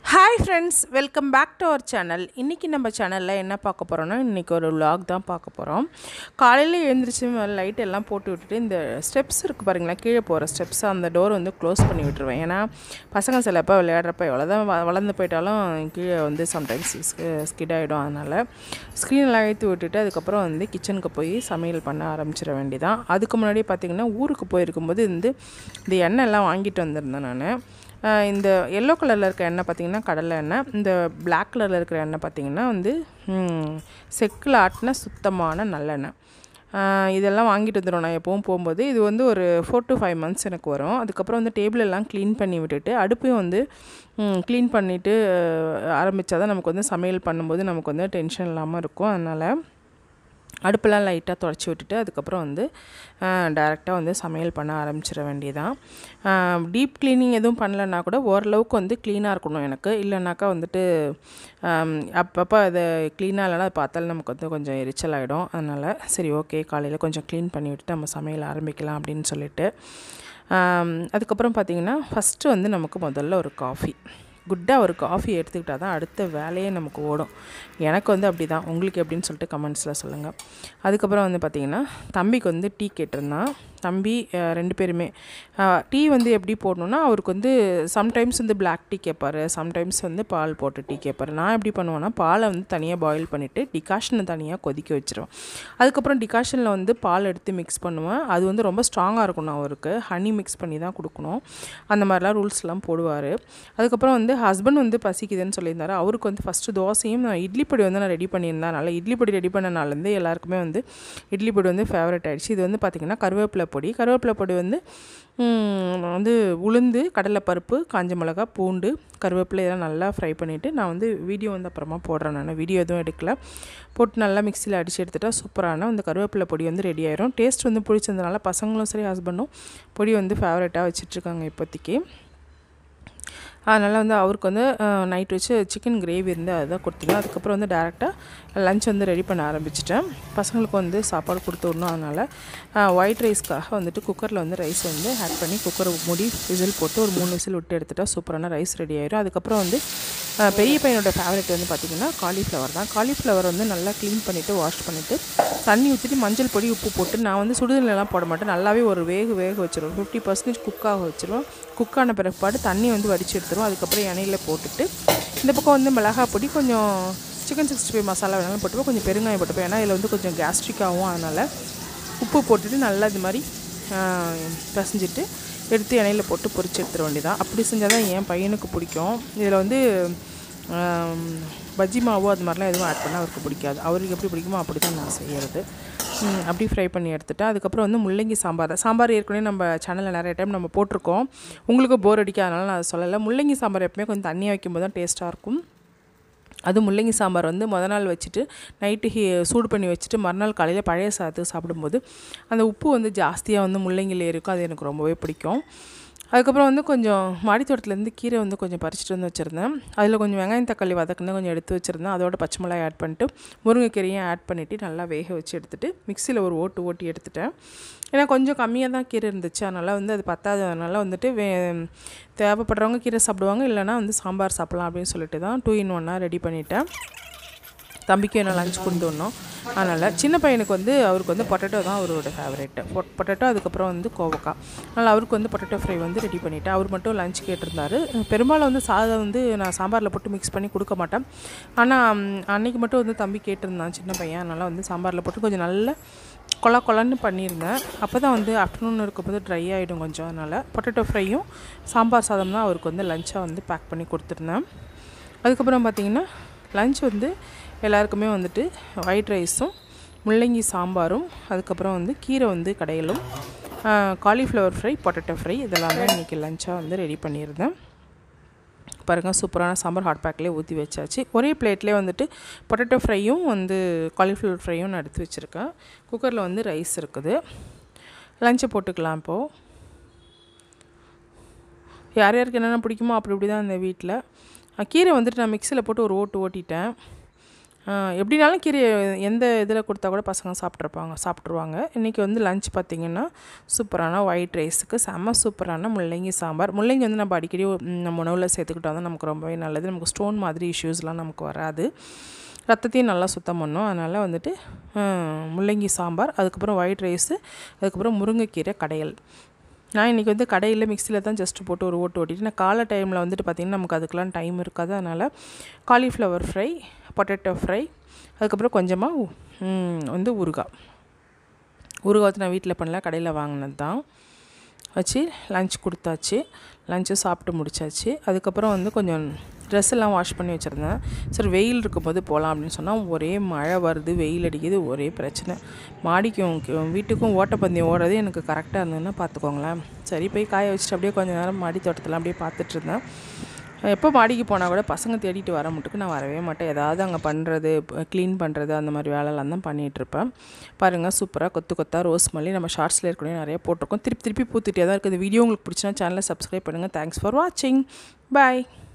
hi friends welcome back to our channel இன்றைக்கி நம்ம சேனலில் என்ன பார்க்க போகிறோன்னா இன்றைக்கி ஒரு vlog தான் பார்க்க போகிறோம் காலையில் எழுந்திரிச்சு லைட் எல்லாம் போட்டு விட்டுட்டு இந்த ஸ்டெப்ஸ் இருக்குது பாருங்களேன் கீழே போகிற ஸ்டெப்ஸ் அந்த டோர் வந்து க்ளோஸ் பண்ணி விட்டுருவேன் ஏன்னா பசங்க சிலப்போ விளையாடுறப்ப எவ்வளோதான் வ- வளர்ந்து போயிட்டாலும் கீழே வந்து சம்டைம்ஸ் ஸ்கிட் ஆகிடும் அதனால் ஸ்க்ரீனெல்லாம் ஏற்றி விட்டுட்டு அதுக்கப்புறம் வந்து கிச்சனுக்கு போய் சமையல் பண்ண ஆரம்பிச்சிட வேண்டியதான் அதுக்கு முன்னாடி பார்த்திங்கன்னா ஊருக்கு போயிருக்கும்போது வந்து இந்த எண்ணெய் எல்லாம் வாங்கிட்டு வந்திருந்தேன் நான் ஆஹ் இந்த எல்லோ கலரில் இருக்க எண்ணெய் பார்த்திங்கன்னா கடலை எண்ணெய் இந்த Black கலரில் இருக்கிற எண்ணெய் பார்த்திங்கன்னா வந்து ம், செக்கில் ஆட்டின சுத்தமான நல்லெண்ணெய் ஆஹ் இதெல்லாம் வாங்கிட்டு வந்துடும் நான் எப்பவும் போகும்போது இது வந்து ஒரு ஃபோர் to ஃபைவ் மந்த்ஸ் எனக்கு வரும் அதுக்கப்புறம் வந்து டேபிள் எல்லாம் க்ளீன் பண்ணி விட்டுட்டு அடுப்பையும் வந்து க்ளீன் பண்ணிவிட்டு ஆரம்பித்தா தான் நமக்கு வந்து சமையல் பண்ணும்போது நமக்கு வந்து டென்ஷன் இல்லாமல் இருக்கும் அதனால் அடுப்பெல்லாம் லைட்டாக தொடச்சி விட்டுட்டு அதுக்கப்புறம் வந்து டேரெக்டாக வந்து சமையல் பண்ண ஆரம்பிச்சிட வேண்டியதான் டீப் க்ளீனிங் எதுவும் பண்ணலன்னா கூட ஓரளவுக்கு வந்து க்ளீனாக இருக்கணும் எனக்கு இல்லைனாக்கா வந்துட்டு ஆம், அப்பப்போ அதை க்ளீனாக இல்லைனா அதை பார்த்தாலும் நமக்கு வந்து கொஞ்சம் எரிச்சல் ஆகிடும் அதனால் சரி ஓகே காலையில் கொஞ்சம் க்ளீன் பண்ணி விட்டுட்டு நம்ம சமையல் ஆரம்பிக்கலாம் அப்படின்னு சொல்லிட்டு ஆம், அதுக்கப்புறம் பார்த்திங்கன்னா ஃபஸ்ட்டு வந்து நமக்கு முதல்ல ஒரு காஃபி குட்டாக ஒரு காஃபி எடுத்துக்கிட்டால் தான் அடுத்த வேலையே நமக்கு ஓடும் எனக்கு வந்து அப்படி தான் உங்களுக்கு எப்படின்னு சொல்லிட்டு கமெண்ட்ஸில் சொல்லுங்கள் அதுக்கப்புறம் வந்து பார்த்திங்கன்னா தம்பிக்கு வந்து டீ கேட்டிருந்தான் தம்பி அஹ், ரெண்டு பேருமே டீ வந்து எப்படி போடணுன்னா அவருக்கு வந்து சம்டைம்ஸ் வந்து Black டீ கேட்பார் சம்டைம்ஸ் வந்து பால் போட்டு டீ கேட்பார் நான் எப்படி பண்ணுவேன்னா பாலை வந்து தனியாக பாயில் பண்ணிவிட்டு டிகாஷனை தனியாக கொதிக்க வச்சிருவேன் அதுக்கப்புறம் டிகாஷனில் வந்து பால் எடுத்து மிக்ஸ் பண்ணுவேன் அது வந்து ரொம்ப ஸ்ட்ராங்காக இருக்கணும் அவருக்கு ஹனி மிக்ஸ் பண்ணி தான் கொடுக்கணும் அந்த மாதிரிலாம் ரூல்ஸ்லாம் போடுவார் அதுக்கப்புறம் வந்து ஹஸ்பண்ட் வந்து பசிக்குதுன்னு சொல்லியிருந்தாரு அவருக்கு வந்து ஃபஸ்ட்டு தோசையும் நான் இட்லி பொடி வந்து நான் ரெடி பண்ணியிருந்தேன் அதனால் இட்லி பொடி ரெடி பண்ணனாலேருந்து எல்லாருக்குமே வந்து இட்லி பொடி வந்து ஃபேவரட் ஆயிடுச்சு இது வந்து பார்த்திங்கன்னா கருவேப்பிலை பொடி கருவேப்பிலை பொடி வந்து ம், வந்து உளுந்து கடலைப்பருப்பு காஞ்ச மிளகா பூண்டு கருவேப்பிலை இதெல்லாம் நல்லா ஃப்ரை பண்ணிவிட்டு நான் வந்து வீடியோ வந்து அப்புறமா போடுறேன் நான் வீடியோ எதுவும் எடுக்கல போட்டு நல்லா மிக்சியில் அடித்து எடுத்துட்டா சூப்பரான அந்த கருவேப்பிலை பொடி வந்து ரெடி ஆயிரும் டேஸ்ட் வந்து பிடிச்சதுனால பசங்களும் சரி ஹஸ்பண்டும் பொடி வந்து ஃபேவரட்டாக வச்சிட்ருக்காங்க இப்போதைக்கு அதனால் வந்து அவருக்கு வந்து நைட் வச்சு சிக்கன் கிரேவி இருந்து அதுதான் கொடுத்துருந்தேன் அதுக்கப்புறம் வந்து டேரெக்டாக லஞ்ச் வந்து ரெடி பண்ண ஆரம்பிச்சிட்டேன் பசங்களுக்கு வந்து சாப்பாடு கொடுத்து விடணும் அதனால் ஒயிட் ரைஸ்க்காக வந்துட்டு குக்கரில் வந்து ரைஸ் வந்து ஆட் பண்ணி குக்கரை மூடி விசில் போட்டு ஒரு மூணு விசில் விட்டு எடுத்துட்டா சூப்பரான ரைஸ் ரெடி ஆயிரும் அதுக்கப்புறம் வந்து அஹ், பெரிய பையனோட ஃபேவரட் வந்து பார்த்திங்கன்னா காலிஃப்ளவர் தான் காலிஃப்ளவர் வந்து நல்லா க்ளீன் பண்ணிவிட்டு வாஷ் பண்ணிவிட்டு தண்ணி ஊற்றிட்டு மஞ்சள் பொடி உப்பு போட்டு நான் வந்து சுடுதண்ணிலாம் போட மாட்டேன் நல்லாவே ஒரு வேக வேக வச்சிருவேன் ஃபிஃப்டி பர்சன்டேஜ் குக்காக வச்சிருவேன் குக்கான பிறப்பாடு தண்ணி வந்து வடித்து எடுத்துருவோம் அதுக்கப்புறம் எண்ணெயில் போட்டுட்டு இந்த பக்கம் வந்து மிளகாய் பொடி கொஞ்சம் சிக்கன் சிக்ஸ்டி ஃபைவ் மசாலா வேணாலும் போட்டுப்போம் கொஞ்சம் பெருங்காயம் போட்டுப்போம் ஏன்னா இதில் வந்து கொஞ்சம் கேஸ்ட்ரிக் ஆகும் அதனால் உப்பு போட்டுட்டு நல்லா இது மாதிரி ஆஹ், பிசைஞ்சிட்டு எடுத்து எண்ணெயில் போட்டு பொரிச்சு எடுத்துட வேண்டியதான் அப்படி செஞ்சால் தான் என் பையனுக்கு பிடிக்கும் இதில் வந்து ஆம், பஜ்ஜி மாவு அது மாதிரிலாம் எதுவும் ஆட் பண்ணால் அவருக்கு பிடிக்காது அவருக்கு எப்படி பிடிக்குமோ அப்படி தான் நான் செய்கிறது ம், அப்படி ஃப்ரை பண்ணி எடுத்துட்டேன் அதுக்கப்புறம் வந்து முள்ளங்கி சாம்பார் சாம்பார் ஏற்கனவே நம்ம சேனலில் நிறைய டைம் நம்ம போட்டிருக்கோம் உங்களுக்கு போர் அடிக்காதனால நான் அதை சொல்லலை முள்ளங்கி சாம்பார் எப்பவுமே கொஞ்சம் தண்ணியாக வைக்கும்போது தான் டேஸ்ட்டாக இருக்கும் அது முள்ளங்கி சாம்பார் வந்து முத நாள் வச்சுட்டு நைட்டு ஹீ சூடு பண்ணி வச்சுட்டு மறுநாள் காலையில் பழைய சாதத்துக்கு சாப்பிடும்போது அந்த உப்பு வந்து ஜாஸ்தியாக வந்து முள்ளங்கியில் இருக்கும் அது எனக்கு ரொம்பவே பிடிக்கும் அதுக்கப்புறம் வந்து கொஞ்சம் மாடித்தோட்டத்துலேருந்து கீரை வந்து கொஞ்சம் பறிச்சிட்டு வந்து வச்சுருந்தேன் அதில் கொஞ்சம் வெங்காயம் தக்காளி வதக்குன்னு கொஞ்சம் எடுத்து வச்சுருந்தேன் அதோட பச்சை மிளகாய் ஆட் பண்ணிட்டு முருங்கைக்கீரையும் ஆட் பண்ணிவிட்டு நல்லா வேக வச்சு எடுத்துட்டு மிக்சியில் ஒரு ஓட்டு ஓட்டி எடுத்துட்டேன் ஏன்னா கொஞ்சம் கம்மியாக தான் கீரை இருந்துச்சு அதனால் வந்து அது பத்தாததுனால வந்துட்டு வே தேவைப்படுறவங்க கீரை சாப்பிடுவாங்க இல்லைனா வந்து சாம்பார் சாப்பிட்லாம் அப்படின்னு சொல்லிட்டு தான் டூ இன் ஒன்னாக ரெடி பண்ணிட்டேன் தம்பிக்கு என்ன லஞ்ச் கொண்டு வரணும் அதனால் சின்ன பையனுக்கு வந்து அவருக்கு வந்து பொட்டேட்டோ தான் அவரோட ஃபேவரேட்டு பொட்டேட்டோ அதுக்கப்புறம் வந்து கோவக்காய் அதனால் அவருக்கு வந்து பொட்டேட்டோ ஃப்ரை வந்து ரெடி பண்ணிவிட்டேன் அவர் மட்டும் லஞ்ச் கேட்டிருந்தாரு பெரும்பாலும் வந்து சாதம் வந்து நான் சாம்பாரில் போட்டு மிக்ஸ் பண்ணி கொடுக்க மாட்டேன் ஆனால் அன்னைக்கு மட்டும் வந்து தம்பி கேட்டிருந்தான் சின்ன பையன் அதனால் வந்து சாம்பாரில் போட்டு கொஞ்சம் நல்ல கொல கொலன்னு பண்ணியிருந்தேன் அப்போ தான் வந்து ஆஃப்டர்நூன் இருக்கும்போது ட்ரை ஆகிடும் கொஞ்சம் அதனால் பொட்டேட்டோ ஃப்ரையும் சாம்பார் சாதம் தான் அவருக்கு வந்து லஞ்சாக வந்து பேக் பண்ணி கொடுத்துருந்தேன் அதுக்கப்புறம் பார்த்திங்கன்னா லஞ்ச் வந்து எல்லாருக்குமே வந்துட்டு ஒயிட் ரைஸும் முள்ளங்கி சாம்பாரும் அதுக்கப்புறம் வந்து கீரை வந்து கடையிலும் காலிஃப்ளவர் ஃப்ரை பொட்டேட்டோ ஃப்ரை இதெல்லாம் தான் இன்றைக்கி லஞ்சாக வந்து ரெடி பண்ணியிருந்தேன் பாருங்கள் சூப்பரான சாம்பார் ஹாட் பேக்லேயே ஊற்றி வச்சாச்சு ஒரே பிளேட்லேயே வந்துட்டு பொட்டேட்டோ ஃப்ரையும் வந்து காலிஃப்ளவர் ஃப்ரையும் நான் எடுத்து வச்சுருக்கேன் குக்கரில் வந்து ரைஸ் இருக்குது லஞ்சை போட்டுக்கலாம் இப்போது யார் யாருக்கு என்னென்ன பிடிக்குமோ அப்படி இப்படி தான் இந்த வீட்டில் கீரை வந்துட்டு நான் மிக்சியில் போட்டு ஒரு ஓட்டு ஓட்டிட்டேன் ஆஹ் எப்படினாலும் கீரை எந்த இதில் கொடுத்தா கூட பசங்க சாப்பிட்ருப்பாங்க சாப்பிட்ருவாங்க இன்றைக்கி வந்து லஞ்ச் பார்த்திங்கன்னா சூப்பரான ஒயிட் ரைஸுக்கு செம்ம சூப்பரான முள்ளங்கி சாம்பார் முள்ளங்கி வந்து நம்ம அடிக்கடி ம், நம்ம உணவில் சேர்த்துக்கிட்டோம் தான் நமக்கு ரொம்பவே நல்லது நமக்கு ஸ்டோன் மாதிரி இஷ்யூஸ்லாம் நமக்கு வராது ரத்தத்தையும் நல்லா சுத்தம் பண்ணும் அதனால் வந்துட்டு ஆஹ், முள்ளங்கி சாம்பார் அதுக்கப்புறம் ஒயிட் ரைஸு அதுக்கப்புறம் முருங்கைக்கீரை கடையல் நான் இன்றைக்கி வந்து கடையில் மிக்சியில் தான் ஜஸ்ட் போட்டு ஒரு ஓட்டு ஓட்டிட்டு நான் காலை டைமில் வந்துட்டு பார்த்திங்கன்னா நமக்கு அதுக்கெலாம் டைம் இருக்காது அதனால் காலிஃப்ளவர் ஃப்ரை பொட்டேட்டோ ஃப்ரை அதுக்கப்புறம் கொஞ்சமாக வந்து ஊறுகாய் ஊறுகாய் வந்து நான் வீட்டில் பண்ணல கடையில் வாங்கினது தான் வச்சு லஞ்ச் கொடுத்தாச்சு லஞ்சு சாப்பிட்டு முடிச்சாச்சு அதுக்கப்புறம் வந்து கொஞ்சம் ட்ரெஸ் எல்லாம் வாஷ் பண்ணி வச்சுருந்தேன் சரி வெயில் இருக்கும்போது போகலாம் அப்படின்னு சொன்னால் ஒரே மழை வருது வெயில் அடிக்குது ஒரே பிரச்சனை மாடிக்கும் கி- வீட்டுக்கும் ஓட்டப்பந்தயம் ஓடுறது எனக்கு கரெக்டாக இருந்ததுன்னா பார்த்துக்கோங்களேன் சரி போய் காய வச்சுட்டு அப்படியே கொஞ்சம் நேரம் மாடி தோட்டத்தில் அப்படியே பார்த்துட்டு இருந்தேன் எப்போ மாடிக்கு போனால் கூட பசங்க தேடிட்டு வர மட்டுக்கு நான் வரவே மாட்டேன் ஏதாவது அங்கே பண்ணுறது க்ளீன் பண்ணுறது அந்த மாதிரி வேலைலாம் தான் பண்ணிகிட்டு இருப்பேன் பாருங்கள் சூப்பராக கொத்து கொத்தா ரோஸ் மல்லி நம்ம ஷார்ட்ஸில் ஏற்கனவே நிறைய போட்டிருக்கோம் திருப்பி திருப்பி பூத்துட்டே தான் இருக்குது இந்த வீடியோ உங்களுக்கு பிடிச்சினா சேனலை சப்ஸ்கிரைப் பண்ணுங்கள் தேங்க்ஸ் ஃபார் வாட்சிங் பாய்